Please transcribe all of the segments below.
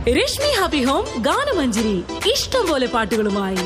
Rashmi happy home ഗാനമഞ്ജരി ഇഷ്ടം പോലെ പാട്ടുകളുമായി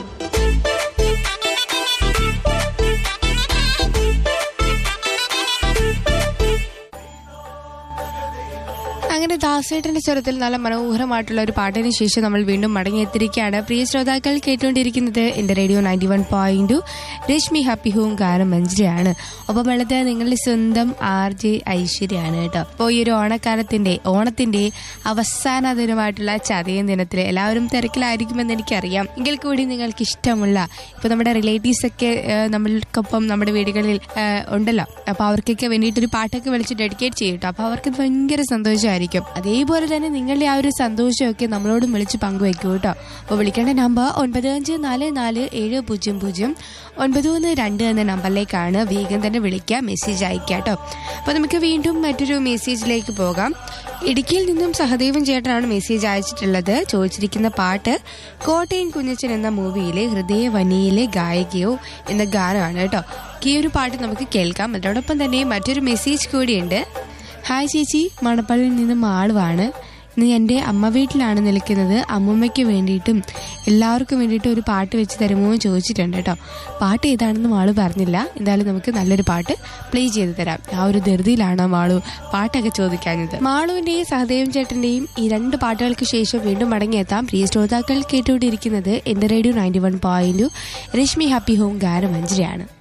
അങ്ങനെ ദാസേട്ടന്റെ സ്വരത്തിൽ നല്ല മനോഹരമായിട്ടുള്ള ഒരു പാട്ടിന് ശേഷം നമ്മൾ വീണ്ടും മടങ്ങിയെത്തിരിക്കുകയാണ് പ്രിയ ശ്രോതാക്കൾ കേട്ടുകൊണ്ടിരിക്കുന്നത് എന്റെ radio ninety one point Rashmi happy home ഗാനം മഞ്ജരിയാണ് ഒപ്പം വെള്ളത്തെ നിങ്ങളുടെ സ്വന്തം ആർ ജെ ഐശ്വര്യാണ് കേട്ടോ അപ്പോൾ ഈ ഒരു ഓണക്കാലത്തിന്റെ ഓണത്തിന്റെ അവസാന ദിനമായിട്ടുള്ള ചതയം ദിനത്തിൽ എല്ലാവരും തിരക്കിലായിരിക്കുമെന്ന് എനിക്കറിയാം എങ്കിൽ കൂടി നിങ്ങൾക്ക് ഇഷ്ടമുള്ള ഇപ്പൊ നമ്മുടെ റിലേറ്റീവ്സ് ഒക്കെ ആ, നമ്മൾക്കൊപ്പം നമ്മുടെ വീടുകളിൽ ആ, ഉണ്ടല്ലോ അപ്പൊ അവർക്കൊക്കെ വേണ്ടിയിട്ട് ഒരു പാട്ടൊക്കെ വിളിച്ച് ഡെഡിക്കേറ്റ് ചെയ്യും കേട്ടോ അപ്പൊ അവർക്ക് ഭയങ്കര സന്തോഷമായിരിക്കും അതേപോലെ തന്നെ നിങ്ങളുടെ ആ ഒരു സന്തോഷമൊക്കെ നമ്മളോടും വിളിച്ച് പങ്കുവെക്കൂ കേട്ടോ അപ്പോൾ വിളിക്കേണ്ട നമ്പർ ഒൻപത് അഞ്ച് നാല് നാല് ഏഴ് പൂജ്യം പൂജ്യം ഒൻപത് ഒന്ന് രണ്ട് എന്ന നമ്പറിലേക്കാണ് വേഗം തന്നെ വിളിക്കുക മെസ്സേജ് അയക്കുക കേട്ടോ അപ്പോൾ നമുക്ക് വീണ്ടും മറ്റൊരു മെസ്സേജിലേക്ക് പോകാം ഇടുക്കിയിൽ നിന്നും സഹദേവൻ ചേട്ടനാണ് മെസ്സേജ് അയച്ചിട്ടുള്ളത് ചോദിച്ചിരിക്കുന്ന പാട്ട് കോട്ടയം കുഞ്ഞച്ചൻ എന്ന മൂവിയിലെ ഹൃദയവനിയിലെ ഗായികയോ എന്ന ഗാനമാണ് കേട്ടോ ഈ ഒരു പാട്ട് നമുക്ക് കേൾക്കാം അതോടൊപ്പം തന്നെ മറ്റൊരു മെസ്സേജ് കൂടിയുണ്ട് ഹായ് ചേച്ചി മണപ്പള്ളിയിൽ നിന്നും ആളുവാണ് ഇന്ന് എൻ്റെ അമ്മ വീട്ടിലാണ് നിൽക്കുന്നത് അമ്മൂമ്മയ്ക്ക് വേണ്ടിയിട്ടും എല്ലാവർക്കും വേണ്ടിയിട്ടും ഒരു പാട്ട് വെച്ച് തരുമോ എന്ന് ചോദിച്ചിട്ടുണ്ട് കേട്ടോ പാട്ട് ഏതാണെന്നും ആള് പറഞ്ഞില്ല എന്തായാലും നമുക്ക് നല്ലൊരു പാട്ട് പ്ലേ ചെയ്ത് തരാം ആ ഒരു ധൃതിയിലാണ് മാളു പാട്ടൊക്കെ ചോദിക്കാഞ്ഞത് മാളുവിന്റെയും സഹദേവൻ ചേട്ടന്റെയും ഈ രണ്ട് പാട്ടുകൾക്ക് ശേഷം വീണ്ടും മടങ്ങിയെത്താം പ്രിയ ശ്രോതാക്കൾ കേട്ടുകൊണ്ടിരിക്കുന്നത് എന്റെ radio ninety one point Rashmi happy home ഗാനമഞ്ജരിയാണ്